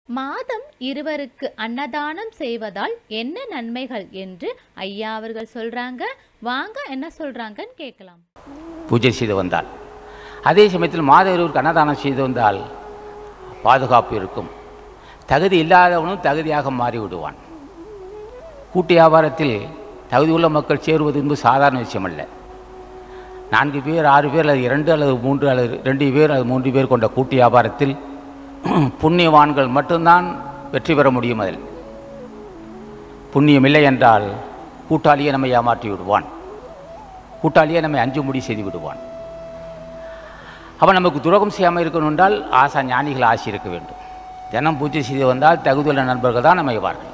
மாதம் இருவருக்கு அன்னதானம் செய்வதால் என்ன நன்மைகள் என்று ஐயா அவர்கள் சொல்றாங்க வாங்க என்ன சொல்றாங்கன்னு கேட்கலாம் பூஜை செய்து வந்தால் அதே சமயத்தில் மாத இருவருக்கு அன்னதானம் செய்து வந்தால் பாதுகாப்பு இருக்கும் தகுதி இல்லாதவனும் தகுதியாக மாறிவிடுவான் கூட்டு வியாபாரத்தில் தகுதியுள்ள மக்கள் சேருவது என்பது சாதாரண விஷயம் அல்ல நான்கு பேர் ஆறு பேர் அல்லது இரண்டு அல்லது மூன்று அல்லது ரெண்டு பேர் அல்லது மூன்று பேர் கொண்ட கூட்டு வியாபாரத்தில் புண்ணியவான்கள் மட்டும்தான் வெற்றி பெற முடியும் அதில் புண்ணியம் இல்லை என்றால் கூட்டாளியை நம்மை ஏமாற்றி விடுவான் கூட்டாளியை நம்மை அஞ்சு முடி செய்து விடுவான் அவன் நமக்கு துரோகம் செய்யாமல் இருக்கணும் என்றால் ஆசா ஞானிகள் ஆசி இருக்க வேண்டும் தினம் பூஜை செய்து வந்தால் தகுதியுள்ள நண்பர்கள் தான் அமைவார்கள்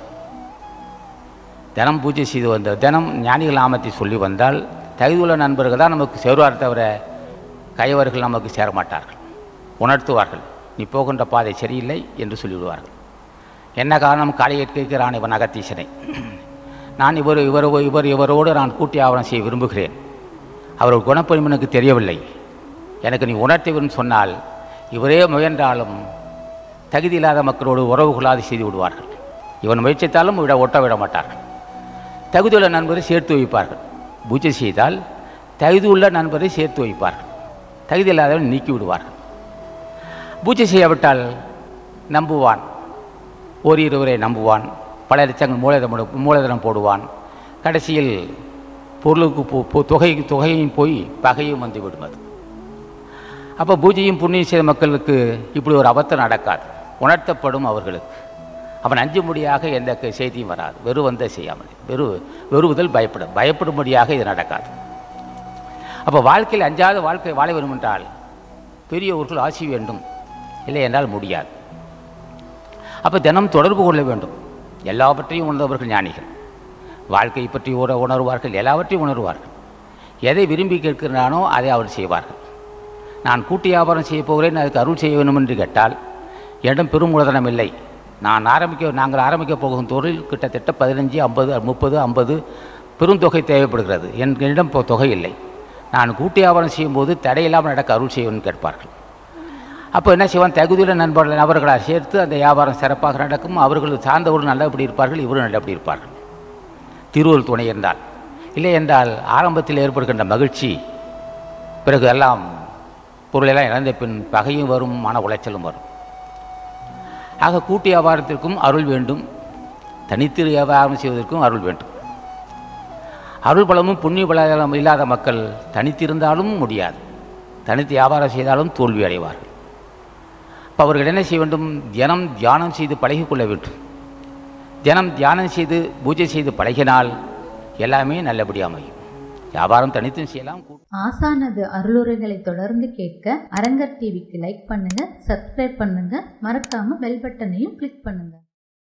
தினம் பூஜை செய்து வந்த தினம் ஞானிகள் நாமத்தை சொல்லி வந்தால் தகுதியுள்ள நண்பர்கள் தான் நமக்கு சேருவார் தவிர கைவர்கள் நமக்கு சேர மாட்டார்கள் உணர்த்துவார்கள் நீ போகின்ற பாதை சரியில்லை என்று சொல்லிவிடுவார்கள் என்ன காரணம் காலை கேட்கிறான் இவன் அகத்தீசனை நான் இவர் இவர் இவர் இவரோடு நான் கூட்டி ஆவணம் செய்ய விரும்புகிறேன் அவர் குணப்பொழிவு எனக்கு தெரியவில்லை எனக்கு நீ உணர்த்துவன் சொன்னால் இவரே முயன்றாலும் தகுதி இல்லாத மக்களோடு உறவு கொள்ளாது செய்து விடுவார்கள் இவன் முயற்சித்தாலும் விட ஒட்ட விட மாட்டார்கள் தகுதியுள்ள நண்பரை சேர்த்து வைப்பார்கள் பூஜை செய்தால் தகுதியுள்ள நண்பரை சேர்த்து வைப்பார்கள் தகுதி இல்லாதவன் நீக்கி விடுவார்கள் பூஜை செய்யாவிட்டால் நம்புவான் ஒரு இருவரை நம்புவான் பல லட்சங்கள் மூலதனம் மூலதனம் போடுவான் கடைசியில் பொருளுக்கு போ- போ- தொகை தொகையும் போய் பகையும் வந்து விடும் அது அப்போ பூஜையும் புண்ணியம் செய்த மக்களுக்கு இப்படி ஒரு அபத்தம் நடக்காது உணர்த்தப்படும் அவர்களுக்கு அவன் அஞ்சும்படியாக எந்த க- செய்தியும் வராது வெறு வந்த செய்யாமல் வெறு வெறுவுதல் பயப்படும் பயப்படும்படியாக இது நடக்காது அப்போ வாழ்க்கையில் அஞ்சாத வாழ்க்கை வாழ வேண்டும் என்றால் பெரியவர்கள் ஆசி வேண்டும் இல்லை என்றால் முடியாது அப்போ தினம் தொடர்பு கொள்ள வேண்டும் எல்லாவற்றையும் உணர்ந்தவர்கள் ஞானிகள் வாழ்க்கையை பற்றி உண உணர்வார்கள் எல்லாவற்றையும் உணர்வார்கள் எதை விரும்பி கேட்கிறானோ அதை அவர் செய்வார்கள் நான் கூட்டு வியாபாரம் செய்ய போகிறேன் அதுக்கு அருள் செய்ய வேண்டும் என்று கேட்டால் என்னிடம் பெரும் மூலதனம் இல்லை நான் ஆரம்பிக்க நாங்கள் ஆரம்பிக்க போகும் தொழில் கிட்டத்தட்ட பதினஞ்சு ஐம்பது முப்பது ஐம்பது பெருந்தொகை தேவைப்படுகிறது என் என்னிடம் இப்போ தொகை இல்லை நான் கூட்டு வியாபாரம் செய்யும்போது தடையில்லாமல் நடக்க அருள் செய்யணும்னு கேட்பார்கள் அப்போ என்ன செய்வான் தகுதியுள்ள நண்பர்கள் நபர்களாக சேர்த்து அந்த வியாபாரம் சிறப்பாக நடக்கும் அவர்கள் சார்ந்தவர்கள் நல்லபடி இருப்பார்கள் இவரும் நல்லபடி இருப்பார்கள் திருவள்ளுவர் துணை இருந்தால் இல்லை என்றால் ஆரம்பத்தில் ஏற்படுகின்ற மகிழ்ச்சி பிறகு எல்லாம் பொருளெல்லாம் இழந்த பின் பகையும் வரும் மன உளைச்சலும் வரும் ஆக கூட்டு வியாபாரத்திற்கும் அருள் வேண்டும் தனித்து வியாபாரம் செய்வதற்கும் அருள் வேண்டும் அருள் பலமும் புண்ணிய பலம் இல்லாத மக்கள் தனித்திருந்தாலும் முடியாது தனித்து வியாபாரம் செய்தாலும் தோல்வி அடைவார்கள் அப்போ அவர்கள் என்ன செய்ய வேண்டும் தினம் தியானம் செய்து பழகிக்கொள்ள வேண்டும் தினம் தியானம் செய்து பூஜை செய்து பழகினால் எல்லாமே நல்லபடியாக அமையும் வியாபாரம் தனித்தும் செய்யலாம் கூ- ஆசானது அருளுரைகளை தொடர்ந்து கேட்க அரங்கர் டிவிக்கு லைக் பண்ணுங்க சப்ஸ்கிரைப் பண்ணுங்க மறக்காம பெல் பட்டனையும் கிளிக் பண்ணுங்க